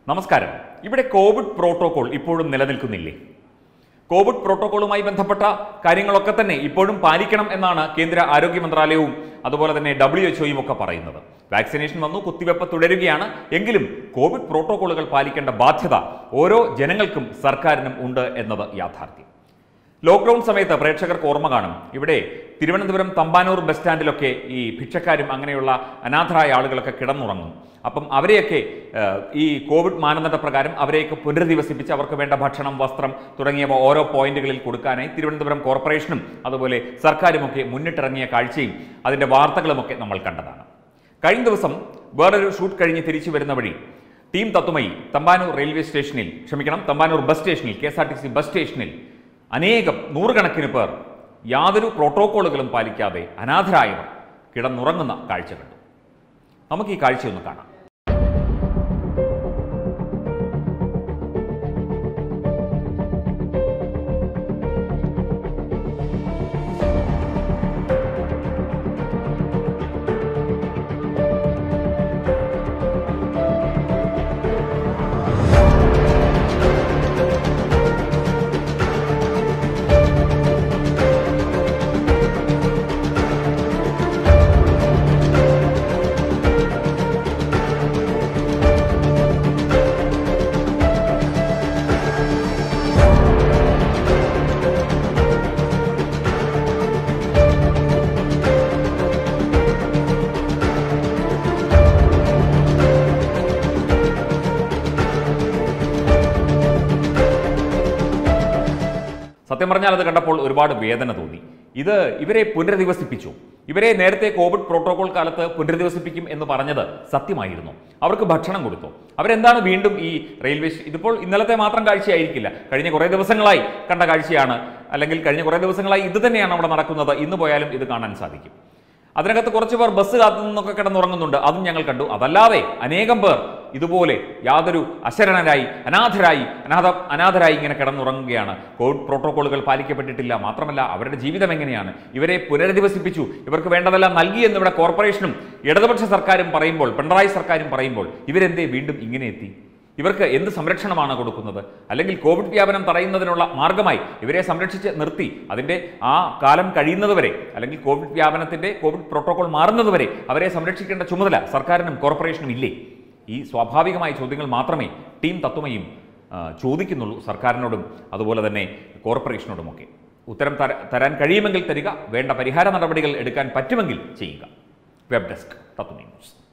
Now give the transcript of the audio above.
നമസ്കാരം ഇവിടെ Covid protocol ഇപ്പോഴും നിലനിൽക്കുന്നില്ലേ കോവിഡ് പ്രോട്ടോകോളുമായി ബന്ധപ്പെട്ട കാര്യങ്ങളൊക്കെ തന്നെ ഇപ്പോഴും പാലിക്കണം എന്നാണ് കേന്ദ്ര ആരോഗ്യ മന്ത്രാലയവും അതുപോലെ തന്നെ ഡബ്ല്യു എച്ച്ഒയും ഒക്കെ പറയുന്നത് വാക്സിനേഷൻ വന്നു കുത്തിവെപ്പ് തുടരുകയാണ് എങ്കിലും കോവിഡ് പ്രോട്ടോകോളുകൾ പാലിക്കേണ്ട ബാധ്യത ഓരോ ജനങ്ങൾക്കും സർക്കാരിനും ഉണ്ട് എന്നത് യാഥാർത്ഥ്യം ലോക്ക്ഡൌൺ സമയത്ത് പ്രേക്ഷകർക്ക് ഓർമ്മ കാണും ഇവിടെ തിരുവനന്തപുരം തമ്പാനൂർ ബസ് സ്റ്റാൻഡിലൊക്കെ ഈ ഭിക്ഷക്കാരും അങ്ങനെയുള്ള അനാഥരായ ആളുകളൊക്കെ കിടന്നുറങ്ങും അപ്പം അവരെയൊക്കെ ഏഹ്, ഈ കോവിഡ് മാനദണ്ഡ പ്രകാരം അവരെയൊക്കെ പുനരധിവസിപ്പിച്ച് അവർക്ക് വേണ്ട ഭക്ഷണം വസ്ത്രം തുടങ്ങിയവ ഓരോ പോയിന്റുകളിൽ കൊടുക്കാനായി തിരുവനന്തപുരം കോർപ്പറേഷനും അതുപോലെ സർക്കാരുമൊക്കെ മുന്നിട്ടിറങ്ങിയ കാഴ്ചയും അതിൻ്റെ വാർത്തകളുമൊക്കെ നമ്മൾ കണ്ടതാണ് കഴിഞ്ഞ ദിവസം വേറൊരു ഷൂട്ട് കഴിഞ്ഞ് തിരിച്ചു വരുന്ന വഴി ടീം തത്തുമയി തമ്പാനൂർ റെയിൽവേ സ്റ്റേഷനിൽ ക്ഷമിക്കണം തമ്പാനൂർ ബസ് സ്റ്റേഷനിൽ K S R T C bus സ്റ്റേഷനിൽ അനേകം നൂറുകണക്കിന് പേർ യാതൊരു പ്രോട്ടോക്കോളുകളും പാലിക്കാതെ അനാഥരായവർ കിടന്നുറങ്ങുന്ന കാഴ്ച കണ്ടു നമുക്ക് ഈ കാഴ്ചയൊന്ന് കാണാം സത്യം പറഞ്ഞാൽ അത് കണ്ടപ്പോൾ ഒരുപാട് വേദന തോന്നി ഇത് ഇവരെ പുനരധിവസിപ്പിച്ചു ഇവരെ നേരത്തെ കോവിഡ് പ്രോട്ടോകോൾ കാലത്ത് പുനരധിവസിപ്പിക്കും എന്ന് പറഞ്ഞത് സത്യമായിരുന്നു അവർക്ക് ഭക്ഷണം കൊടുത്തു അവരെന്താണ് വീണ്ടും ഈ റെയിൽവേ സ്റ്റേ- ഇതിപ്പോൾ ഇന്നലത്തെ മാത്രം കാഴ്ചയായിരിക്കില്ല കഴിഞ്ഞ കുറേ ദിവസങ്ങളായി കണ്ട കാഴ്ചയാണ് അല്ലെങ്കിൽ കഴിഞ്ഞ കുറേ ദിവസങ്ങളായി ഇത് തന്നെയാണ് അവിടെ നടക്കുന്നത് ഇന്ന് പോയാലും ഇത് കാണാൻ സാധിക്കും അതിനകത്ത് കുറച്ച് പേർ ബസ് കാത്തു നിന്നൊക്കെ കിടന്നുറങ്ങുന്നുണ്ട് അതും ഞങ്ങൾ കണ്ടു അതല്ലാതെ അനേകം പേർ ഇതുപോലെ യാതൊരു അശരണരായി അനാഥരായി അനാഥ അനാഥരായി ഇങ്ങനെ കിടന്നുറങ്ങുകയാണ് കോവിഡ് പ്രോട്ടോക്കോളുകൾ പാലിക്കപ്പെട്ടിട്ടില്ല മാത്രമല്ല അവരുടെ ജീവിതം എങ്ങനെയാണ് ഇവരെ പുനരധിവസിപ്പിച്ചു ഇവർക്ക് വേണ്ടതെല്ലാം നൽകി എന്ന് ഇവിടെ കോർപ്പറേഷനും ഇടതുപക്ഷ സർക്കാരും പറയുമ്പോൾ പിണറായി സർക്കാരും പറയുമ്പോൾ ഇവരെന്തേ വീണ്ടും ഇങ്ങനെ എത്തി ഇവർക്ക് എന്ത് സംരക്ഷണമാണ് കൊടുക്കുന്നത് അല്ലെങ്കിൽ കോവിഡ് വ്യാപനം തടയുന്നതിനുള്ള മാർഗമായി ഇവരെ സംരക്ഷിച്ച് നിർത്തി അതിൻ്റെ ആ കാലം കഴിയുന്നതുവരെ അല്ലെങ്കിൽ കോവിഡ് വ്യാപനത്തിൻ്റെ കോവിഡ് പ്രോട്ടോകോൾ മാറുന്നതുവരെ അവരെ സംരക്ഷിക്കേണ്ട ചുമതല സർക്കാരിനും കോർപ്പറേഷനും ഇല്ലേ ഈ സ്വാഭാവികമായ ചോദ്യങ്ങൾ മാത്രമേ ടീം തത്വമയും ആ, ചോദിക്കുന്നുള്ളൂ സർക്കാരിനോടും അതുപോലെ തന്നെ കോർപ്പറേഷനോടുമൊക്കെ ഉത്തരം തര- തരാൻ കഴിയുമെങ്കിൽ തരിക വേണ്ട പരിഹാര നടപടികൾ എടുക്കാൻ പറ്റുമെങ്കിൽ ചെയ്യുക വെബ് ഡെസ്ക് തത്വമി ന്യൂസ്